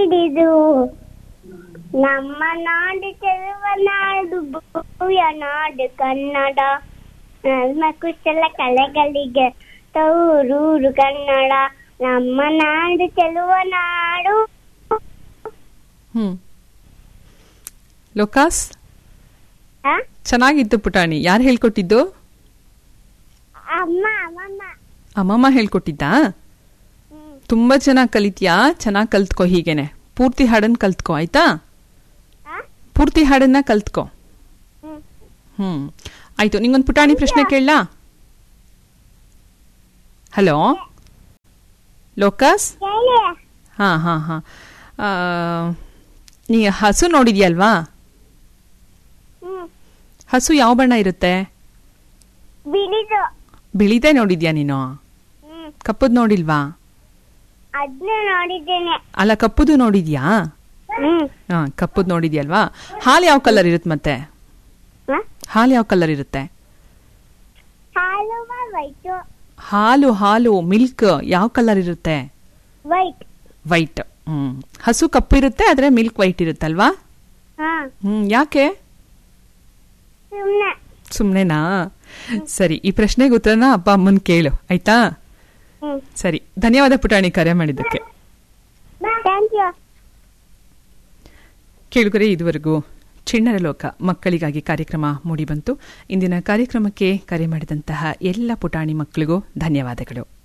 ಹಿಡಿದು ನಮ್ಮ ನಾಡು ಚೆಲುವ ನಾಡು ಭವ್ಯ ನಾಡು ಕನ್ನಡ ನಮ್ಮ ಕುಶಲ ಕಲೆಗಳಿಗೆ ತೌರೂರು ಕನ್ನಡ ನಮ್ಮ ನಾಡು ಚೆಲುವ ನಾಡು ಹ್ಮ್ ಲೋಕಾಸ್ ಆ? ಚೆನ್ನಾಗಿತ್ತು ಪುಟಾಣಿ ಯಾರು ಹೇಳ್ಕೊಟ್ಟಿದ್ದು ಅಮ್ಮ ಅಮ್ಮಮ್ಮ ಅಮ್ಮಮ್ಮ ಹೇಳ್ಕೊಟ್ಟಿದ್ದಾ ಹ್ಮ್. ತುಂಬಾ ಚೆನ್ನಾಗಿ ಕಲಿತ್ಯಾ ಚೆನ್ನಾಗಿ ಕಲ್ತ್ಕೋ ಹೀಗೇನೆ ಪೂರ್ತಿ ಹಾಡನ್ನ ಕಲ್ತ್ಕೋ ಆಯ್ತಾ ಆ? ಪೂರ್ತಿ ಹಾಡನ್ನ ಕಲ್ತ್ಕೋ ಹ್ಮ್. ಹ್ಮ್ ಆಯ್ತು ನಿಂಗೊಂದು ಪುಟಾಣಿ ಪ್ರಶ್ನೆ ಕೇಳಲಾ ಹಲೋ ಲೋಕಸ್ ಹೇಳಿ ಹಾ ಹಾ ಹಾ ಆ, ನೀ ಹಸು ನೋಡಿದ್ಯಲ್ವಾ ಹ್ಮ್ ಹಸು ಯಾವ ಬಣ್ಣ ಇರುತ್ತೆ ಬಿಳಿದು ಬಿಳಿದೇ ನೋಡಿದ್ಯಾ ನೀನು ಹ್ಮ್ ಕಪ್ಪದ್ ನೋಡಿಲ್ವಾ ಅದ್ನ ನೋಡಿದ್ದೇನೆ ಅಲ್ಲ ಕಪ್ಪುದು ನೋಡಿದ್ಯಾ ಹ್ಮ್ ಹಾ ಕಪ್ಪುದ್ ನೋಡಿದ್ಯಲ್ವಾ ಹಾಲು ಯಾವ ಕಲರ್ ಇರುತ್ತೆ ಮತ್ತೆ ಹ? ಹಾಲು ಯಾವ ಕಲರ್ ಇರುತ್ತೆ ಹಾಲು ವೈಟ್ ಹಾಲು ಹಾಲು ಮಿಲ್ಕ್ ಯಾವ ಕಲರ್ ಇರುತ್ತೆ ವೈಟ್ ವೈಟ್ ಹ್ಮ್ ಹಸು ಕಪ್ಪಿರುತ್ತೆ ಆದ್ರೆ ಮಿಲ್ಕ್ ವೈಟ್ ಇರುತ್ತಲ್ವಾ ಹಾ ಹ್ಮ್ ಯಾಕೆ ಸುಮ್ನೆ ಸುಮ್ನೆನಾ ಸರಿ ಈ ಪ್ರಶ್ನೆಗೆ ಉತ್ತರನ ಅಪ್ಪ ಅಮ್ಮನ್ ಕೇಳು ಆಯ್ತಾ ಹ್ಮ್ ಸರಿ ಧನ್ಯವಾದ ಪುಟಾಣಿ ಕರೆ ಮಾಡಿದ್ದಕ್ಕೆ ಥ್ಯಾಂಕ್ ಯು ಕೇಳುಗರೆ ಇದುವರೆಗೂ ಚಿಣ್ಣರ ಲೋಕ ಮಕ್ಕಳಿಗಾಗಿ ಕಾರ್ಯಕ್ರಮ ಮೂಡಿಬಂತು ಇಂದಿನ ಕಾರ್ಯಕ್ರಮಕ್ಕೆ ಕರೆ ಮಾಡಿದಂತಹ ಎಲ್ಲ ಪುಟಾಣಿ ಮಕ್ಕಳಿಗೂ ಧನ್ಯವಾದಗಳು